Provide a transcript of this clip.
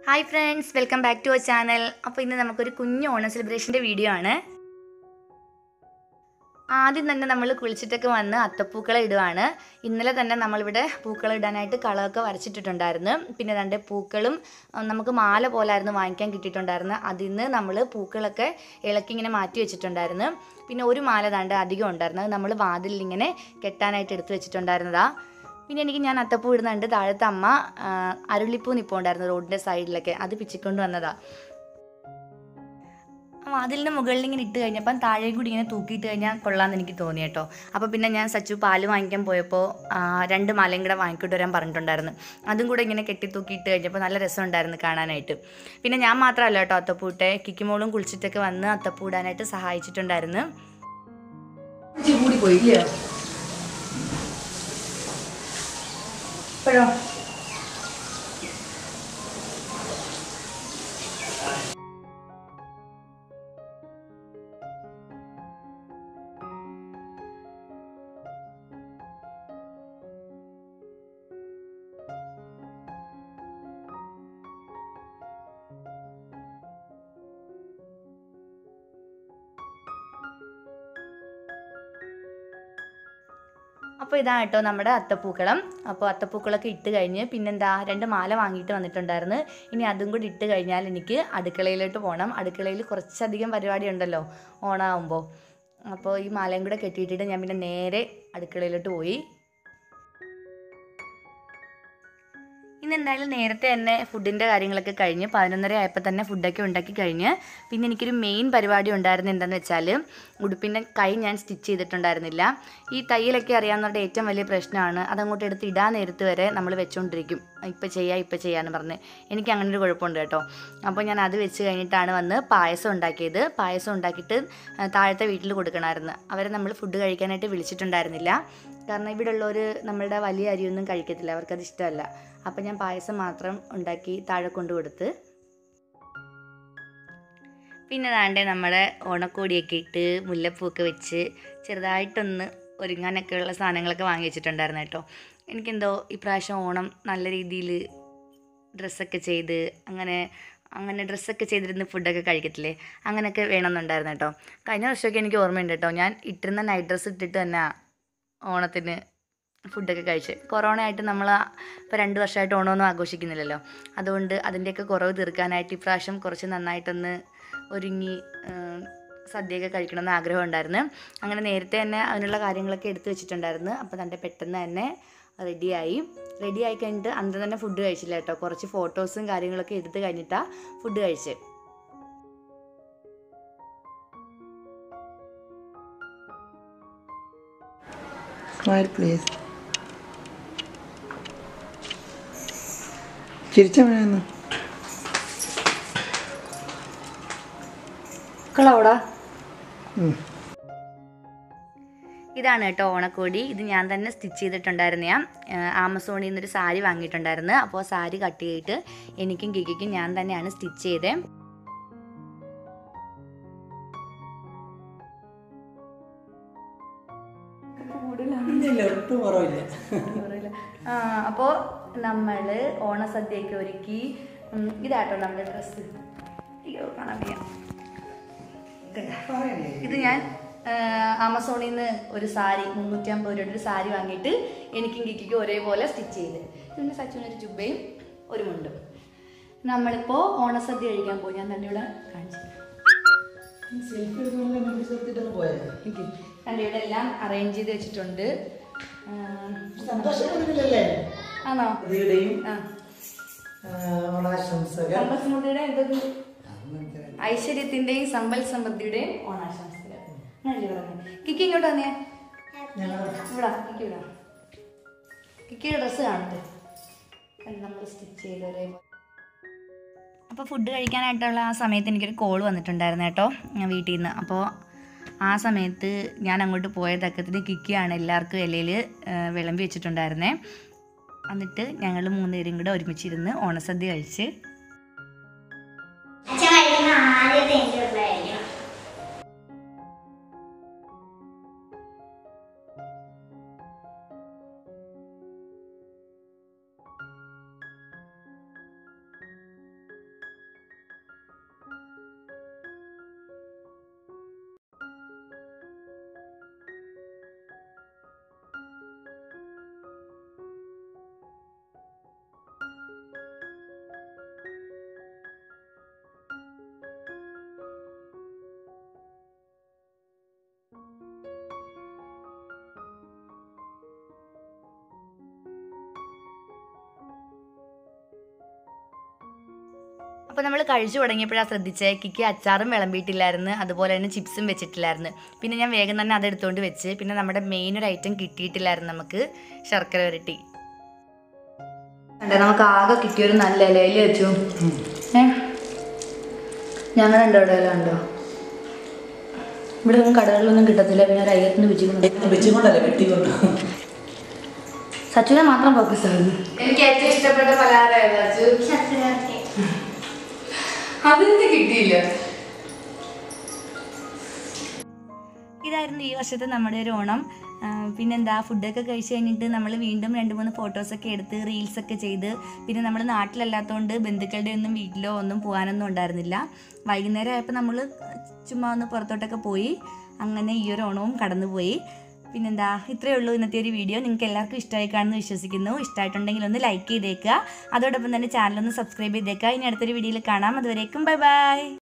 Hi friends welcome back to our channel അപ്പോൾ ഇന്ന് നമുക്കൊരു കുഞ്ഞു ഓണം സെലിബ്രേഷൻ്റെ വീഡിയോ ആണ് ആദ്യം തന്നെ നമ്മൾ കുളിച്ചിട്ടൊക്കെ വന്ന് അത്തപ്പൂക്കളം ഇടുവാണ് ഇന്നലെ തന്നെ നമ്മളിവിടെ പൂക്കളം ഇടാനായിട്ട് കളമൊക്കെ വരച്ചിട്ടിട്ടുണ്ടായിരുന്നു പിന്നെ രണ്ട് പൂക്കളും ഉം, നമുക്ക് മാല പോലായിരുന്നു വാങ്ങിക്കാൻ കിട്ടിയിട്ടുണ്ടായിരുന്നു അതിൽ നിന്ന് നമ്മൾ പൂക്കളൊക്കെ ഇളക്കി ഇങ്ങനെ മാറ്റി വെച്ചിട്ടുണ്ടായിരുന്നു പിന്നെ ഒരു മാല താണ്ട് അധികം ഉണ്ടായിരുന്നു അത് നമ്മൾ വാതിലിൽ ഇങ്ങനെ കെട്ടാനായിട്ട് എടുത്തു വെച്ചിട്ടുണ്ടായിരുന്നതാ പിന്നെ എനിക്ക് ഞാൻ അത്തപ്പൂ ഇടുന്നുണ്ട് താഴത്തെ അമ്മ ആ, അരുളിപ്പൂ നിൽപ്പുണ്ടായിരുന്നു റോഡിൻ്റെ സൈഡിലൊക്കെ അത് പിച്ചിക്കൊണ്ട് വന്നതാ അതിലിൻ്റെ മുകളിൽ ഇങ്ങനെ ഇട്ട് കഴിഞ്ഞപ്പം താഴെ കൂടി ഇങ്ങനെ തൂക്കിയിട്ട് കഴിഞ്ഞാൽ കൊള്ളാമെന്ന് എനിക്ക് തോന്നി കേട്ടോ അപ്പോൾ പിന്നെ ഞാൻ സച്ചു പാല് വാങ്ങിക്കാൻ പോയപ്പോൾ ആ, രണ്ട് മാലയും കൂടെ വാങ്ങിക്കൊണ്ട് വരാൻ പറഞ്ഞിട്ടുണ്ടായിരുന്നു അതും കൂടെ ഇങ്ങനെ കെട്ടി തൂക്കിയിട്ട് കഴിഞ്ഞപ്പോൾ നല്ല രസമുണ്ടായിരുന്നു കാണാനായിട്ട് പിന്നെ ഞാൻ മാത്രമല്ല കേട്ടോ അത്തപ്പൂട്ടെ കിക്കിമോളും കുളിച്ചിട്ടൊക്കെ വന്ന് അത്തപ്പൂ ഇടാനായിട്ട് സഹായിച്ചിട്ടുണ്ടായിരുന്നു ഇച്ചിരി കൂടി പോയി ഇല്ലയോ ഇപ്പോഴോ അപ്പോൾ ഇതാ കേട്ടോ നമ്മുടെ അത്തപ്പൂക്കളം അപ്പോൾ അത്തപ്പൂക്കളൊക്കെ ഇട്ട് കഴിഞ്ഞ് പിന്നെന്താ രണ്ട് മാല വാങ്ങിയിട്ട് വന്നിട്ടുണ്ടായിരുന്നു ഇനി അതും കൂടി ഇട്ട് കഴിഞ്ഞാൽ എനിക്ക് അടുക്കളയിലോട്ട് പോകണം അടുക്കളയിൽ കുറച്ചധികം പരിപാടി ഉണ്ടല്ലോ ഓണാകുമ്പോൾ അപ്പോൾ ഈ മാലയും കൂടെ കെട്ടിയിട്ടിട്ട് ഞാൻ പിന്നെ നേരെ അടുക്കളയിലോട്ട് പോയി ഇന്ന് എന്തായാലും നേരത്തെ തന്നെ ഫുഡിൻ്റെ കാര്യങ്ങളൊക്കെ കഴിഞ്ഞ് പതിനൊന്നര ആയപ്പോൾ തന്നെ ഫുഡൊക്കെ ഉണ്ടാക്കി കഴിഞ്ഞ് പിന്നെ എനിക്കൊരു മെയിൻ പരിപാടി ഉണ്ടായിരുന്നു എന്താണെന്ന് വെച്ചാൽ ഉടുപ്പിൻ്റെ കൈ ഞാൻ സ്റ്റിച്ച് ചെയ്തിട്ടുണ്ടായിരുന്നില്ല ഈ തയ്യലൊക്കെ അറിയാവുന്നവരുടെ ഏറ്റവും വലിയ പ്രശ്നമാണ് അതങ്ങോട്ട് എടുത്ത് ഇടാൻ നേരത്ത് വരെ നമ്മൾ വെച്ചുകൊണ്ടിരിക്കും ഇപ്പം ചെയ്യാം ഇപ്പം ചെയ്യാമെന്ന് പറഞ്ഞ് എനിക്ക് അങ്ങനെ ഒരു കുഴപ്പമുണ്ട് കേട്ടോ അപ്പോൾ ഞാൻ അത് വെച്ച് കഴിഞ്ഞിട്ടാണ് വന്ന് പായസം ഉണ്ടാക്കിയത് പായസം ഉണ്ടാക്കിയിട്ട് ആ, താഴത്തെ വീട്ടിൽ കൊടുക്കണമായിരുന്നു അവരെ നമ്മൾ ഫുഡ് കഴിക്കാനായിട്ട് വിളിച്ചിട്ടുണ്ടായിരുന്നില്ല കാരണം ഇവിടെ ഉള്ളവർ നമ്മളുടെ വലിയ അരിയൊന്നും കഴിക്കത്തില്ല അവർക്കത് ഇഷ്ടമല്ല അപ്പം ഞാൻ പായസം മാത്രം ഉണ്ടാക്കി താഴെ കൊണ്ടു കൊടുത്ത് പിന്നെ താണ്ടെ നമ്മുടെ ഓണക്കോടിയൊക്കെ ഇട്ട് മുല്ലപ്പൂവൊക്കെ വെച്ച് ചെറുതായിട്ടൊന്ന് ഒരുങ്ങാനൊക്കെ ഉള്ള സാധനങ്ങളൊക്കെ വാങ്ങി വെച്ചിട്ടുണ്ടായിരുന്നു കേട്ടോ എനിക്കെന്തോ ഇപ്രാവശ്യം ഓണം നല്ല രീതിയിൽ ഡ്രസ്സൊക്കെ ചെയ്ത് അങ്ങനെ അങ്ങനെ ഡ്രസ്സൊക്കെ ചെയ്തിരുന്ന് ഫുഡൊക്കെ കഴിക്കത്തില്ലേ അങ്ങനെയൊക്കെ വേണമെന്നുണ്ടായിരുന്നു കേട്ടോ കഴിഞ്ഞ വർഷമൊക്കെ എനിക്ക് ഓർമ്മയുണ്ട് കേട്ടോ ഞാൻ ഇട്ടിരുന്ന നൈറ്റ് ഡ്രസ്സ് ഇട്ടിട്ട് തന്നെ ഓണത്തിന് ഫുഡൊക്കെ കഴിച്ച് കൊറോണ ആയിട്ട് നമ്മൾ ഇപ്പോൾ രണ്ട് വർഷമായിട്ട് ഓണമൊന്നും ആഘോഷിക്കുന്നില്ലല്ലോ അതുകൊണ്ട് അതിൻ്റെയൊക്കെ കുറവ് തീർക്കാനായിട്ട് ഇപ്രാവശ്യം കുറച്ച് നന്നായിട്ടൊന്ന് ഒരുങ്ങി ഉം, സദ്യയൊക്കെ കഴിക്കണമെന്ന് ആഗ്രഹം ഉണ്ടായിരുന്നു അങ്ങനെ നേരത്തെ തന്നെ അതിനുള്ള കാര്യങ്ങളൊക്കെ എടുത്തു വെച്ചിട്ടുണ്ടായിരുന്നു അപ്പോൾ തൻ്റെ പെട്ടെന്ന് തന്നെ റെഡിയായി റെഡി ആയി കഴിഞ്ഞിട്ട് അന്ന് തന്നെ ഫുഡ് കഴിച്ചില്ല കേട്ടോ കുറച്ച് ഫോട്ടോസും കാര്യങ്ങളൊക്കെ എടുത്ത് കഴിഞ്ഞിട്ടാണ് ഫുഡ് കഴിച്ച് സ്മൈൽ പ്ലീസ് ചിരിച്ച മഴയെന്ന് മക്കളവിടെ ഇതാണ് കേട്ടോ ഓണക്കോടി ഇത് ഞാൻ തന്നെ സ്റ്റിച്ച് ചെയ്തിട്ടുണ്ടായിരുന്നു ഞാൻ ആമസോണിൽ നിന്നൊരു സാരി വാങ്ങിയിട്ടുണ്ടായിരുന്നു അപ്പോൾ സാരി കട്ട് ചെയ്തിട്ട് എനിക്കും കിക്കിക്കും ഞാൻ തന്നെയാണ് സ്റ്റിച്ച് ചെയ്തത് ഇല്ല ഒട്ടും കുറവില്ല അപ്പോൾ നമ്മൾ ഓണസദ്യയൊക്കെ ഒരുക്കി ഉം, ഇതാട്ടോ നമ്മുടെ ഡ്രസ്സ് അയ്യോ കാണാൻ വയ്യ ഇത് ഞാൻ ആ, ആമസോണിൽ നിന്ന് ഒരു സാരി മുന്നൂറ്റി അമ്പത് രൂപയുടെ ഒരു സാരി വാങ്ങിയിട്ട് എനിക്കും കിക്കിക്കും ഒരേപോലെ സ്റ്റിച്ച് ചെയ്ത് പിന്നെ സച്ചുവിന് ഒരു ജുബയും ഒരു മുണ്ടും നമ്മളിപ്പോൾ ഓണസദ്യ കഴിക്കാൻ പോയി ഞാൻ തന്നെ ഇവിടെ കാണിച്ചു സെൽഫി പോയത് എനിക്ക് കണ്ടു ഇവിടെ എല്ലാം അറേഞ്ച് ചെയ്ത് വെച്ചിട്ടുണ്ട് ആ, സന്തോഷമില്ലല്ലേ ആണോ ഇതിയുടെയും ആ ഓണാശംസകൾ സമ്പൽ സമൃദ്ധിയുടെ എന്തൊരു ഐശ്വര്യത്തിന്റെയും സമ്പൽ സമൃദ്ധിയുടെയും ഓണാശംസകൾ അങ്ങനല്ലേ പറഞ്ഞത് കിക്കി ഇങ്ങോട്ട് വന്നേ ഞങ്ങൾ ഇവിടെ കിക്കി ഇവിടെ കിക്കിയുടെ ഡ്രസ്സ് കാണട്ടെ നമ്മൾ സ്റ്റിച്ച് ചെയ്ത് ഒരേപോലെ അപ്പോൾ ഫുഡ് കഴിക്കാനായിട്ടുള്ള ആ സമയത്ത് എനിക്കൊരു കോൾ വന്നിട്ടുണ്ടായിരുന്നു കേട്ടോ ഞാൻ വീട്ടിൽ നിന്ന് അപ്പോൾ ആ സമയത്ത് ഞാൻ അങ്ങോട്ട് പോയ തക്കത്തിന് കിക്കിയാണ് എല്ലാവർക്കും ഇലയിൽ വിളമ്പി വെച്ചിട്ടുണ്ടായിരുന്നേ എന്നിട്ട് ഞങ്ങൾ മൂന്നുപേരും കൂടെ ഒരുമിച്ചിരുന്ന് ഓണസദ്യ കഴിച്ച് അച്ഛൻ കഴിക്കുന്ന ആദ്യത്തെ എൻ്റെ ഉള്ളതായിരിക്കും അപ്പോൾ നമ്മൾ കഴിച്ചു തുടങ്ങിയപ്പോഴാണ് ശ്രദ്ധിച്ചേ കിക്ക് അച്ചാറും വിളമ്പിയിട്ടില്ലായിരുന്നു അതുപോലെ തന്നെ ചിപ്സും വെച്ചിട്ടില്ലായിരുന്നു പിന്നെ ഞാൻ വേഗം തന്നെ അത് എടുത്തുകൊണ്ട് വെച്ച് പിന്നെ നമ്മുടെ മെയിൻ ഒരു ഐറ്റം കിട്ടിയിട്ടില്ലായിരുന്നു നമുക്ക് ശർക്കര വരട്ടി നമുക്ക് ആകെ കിട്ടിയൊരു നല്ല ഇലയിൽ വെച്ചു ഏ ഞങ്ങളുണ്ടോ ഇവിടെ എല്ലാം ഉണ്ടോ ഇവിടെ ഒന്നും കടകളിലൊന്നും കിട്ടത്തില്ല പിന്നെ ഒരു അയ്യത്തിന് വെച്ചിട്ടുണ്ട് വെച്ചുകൊണ്ടല്ലേ വെട്ടിക്കൊണ്ട് സച്ചുവിനെ മാത്രം ഫോക്കസ് ആയിരുന്നു എനിക്ക് ഏറ്റവും ഇഷ്ടപ്പെട്ട പലഹാരം ഏതാ അച്ചു? ശർക്കരവരട്ടി. അതെനിക്ക് കിട്ടിയില്ല ഇതായിരുന്നു ഈ വർഷത്തെ നമ്മുടെ ഒരു ഓണം ആ, പിന്നെന്താ ഫുഡൊക്കെ കഴിച്ച് കഴിഞ്ഞിട്ട് നമ്മൾ വീണ്ടും രണ്ട് മൂന്ന് ഫോട്ടോസൊക്കെ എടുത്ത് റീൽസൊക്കെ ചെയ്ത് പിന്നെ നമ്മൾ നാട്ടിലല്ലാത്തതുകൊണ്ട് ബന്ധുക്കളുടെ ഒന്നും വീട്ടിലോ ഒന്നും പോകാനൊന്നും ഉണ്ടായിരുന്നില്ല വൈകുന്നേരം ആയപ്പോൾ നമ്മൾ ചുമ്മാ ഒന്ന് പുറത്തോട്ടൊക്കെ പോയി അങ്ങനെ ഈ ഒരു ഓണവും കടന്നുപോയി പിന്നെന്താ ഇത്രയേ ഉള്ളൂ ഇന്നത്തെ ഒരു വീഡിയോ നിങ്ങൾക്ക് എല്ലാവർക്കും ഇഷ്ടമായി കാണുമെന്ന് വിശ്വസിക്കുന്നു ഇഷ്ടമായിട്ടുണ്ടെങ്കിൽ ഒന്ന് ലൈക്ക് ചെയ്തേക്കുക അതോടൊപ്പം തന്നെ ചാനലൊന്ന് സബ്സ്ക്രൈബ് ചെയ്തേക്കുക ഇനി അടുത്തൊരു വീഡിയോയിൽ കാണാം അതുവരേക്കും ബൈ ബൈ